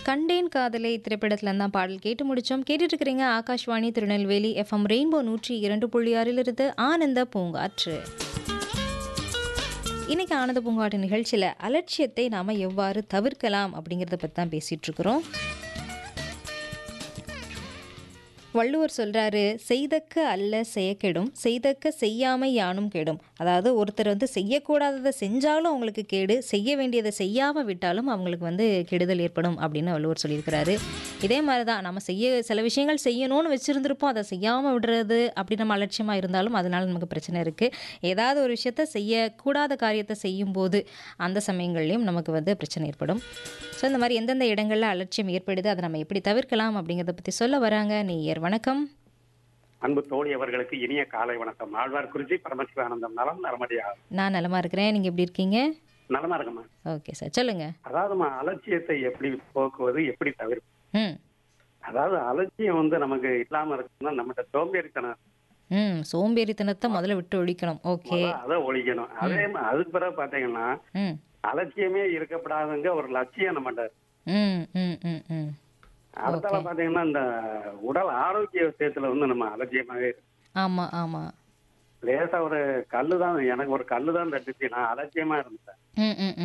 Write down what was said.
கண்டேன் காதலை திரைப்படத்துல தான் பாடல் கேட்டு முடிச்சோம் கேட்டுட்டு இருக்கிறீங்க ஆகாஷ்வாணி திருநெல்வேலி எஃப்எம் ரெயின்போ நூற்றி இரண்டு புள்ளி ஆறிலிருந்து ஆனந்த பூங்காற்று இன்னைக்கு ஆனந்த பூங்காற்று நிகழ்ச்சியில் அலட்சியத்தை நாம் எவ்வாறு தவிர்க்கலாம் அப்படிங்கிறத பற்றி தான் பேசிகிட்டு இருக்கிறோம் வள்ளுவர் சொல்றாரு செய்தக்க அல்ல செய்ய கெடும் செய்தக்க செய்யாமை யானும் கெடும் அதாவது ஒருத்தர் வந்து செய்யக்கூடாததை செஞ்சாலும் அவங்களுக்கு கேடு செய்ய வேண்டியதை செய்யாமல் விட்டாலும் அவங்களுக்கு வந்து கெடுதல் ஏற்படும் அப்படின்னு வள்ளுவர் சொல்லியிருக்கிறாரு இதே மாதிரி தான் நம்ம செய்ய சில விஷயங்கள் செய்யணும்னு வச்சுருந்துருப்போம் அதை செய்யாமல் விடுறது அப்படி நம்ம அலட்சியமாக இருந்தாலும் அதனால நமக்கு பிரச்சனை இருக்குது ஏதாவது ஒரு விஷயத்த செய்யக்கூடாத காரியத்தை செய்யும்போது அந்த சமயங்கள்லையும் நமக்கு வந்து பிரச்சனை ஏற்படும் ஸோ இந்த மாதிரி எந்தெந்த இடங்களில் அலட்சியம் ஏற்படுது அதை நம்ம எப்படி தவிர்க்கலாம் அப்படிங்கிறத பற்றி சொல்ல வராங்க நேயர் வணக்கம் அன்பு தோழி அவர்களுக்கு இனிய காலை வணக்கம் ஆழ்வார்குறிச்சி பரமசிவானந்தம் நலம் நலமடியா நான் நலமா இருக்கிறேன் நீங்கள் எப்படி இருக்கீங்க நலமா இருக்கம்மா ஓகே சார் சொல்லுங்க அதாவதுமா அலட்சியத்தை எப்படி போக்குவது எப்படி தவிர்ப்பது ம் அதாவது அலட்சியம் வந்து நமக்கு இல்லாம இருக்குன்னா நம்மகிட்ட சோம்பேறித்தனம் ம் சோம்பேறித்தனத்தை முதல்ல விட்டு ஒழிக்கணும் ஓகே முதல்ல அதை ஒழிக்கணும் அதே மா- அதுக்கு பிறகு பாத்தீங்கன்னா ம் அலட்சியமே இருக்கப்படாதுங்க ஒரு லட்சியம் நம்மகிட்ட இருக்கு. ம் ம் ம் ம் அடுத்தால பாத்தீங்கன்னா இந்த உடல் ஆரோக்கிய விஷயத்துல வந்து நம்ம அலட்சியமாவே இருக்கு. ஆமாம் ஆமாம் லேசா ஒரு கல்லு தான் எனக்கு ஒரு கல்லு தான் தட்டுச்சு நான் அலட்சியமா இருந்தேன் ம் ம்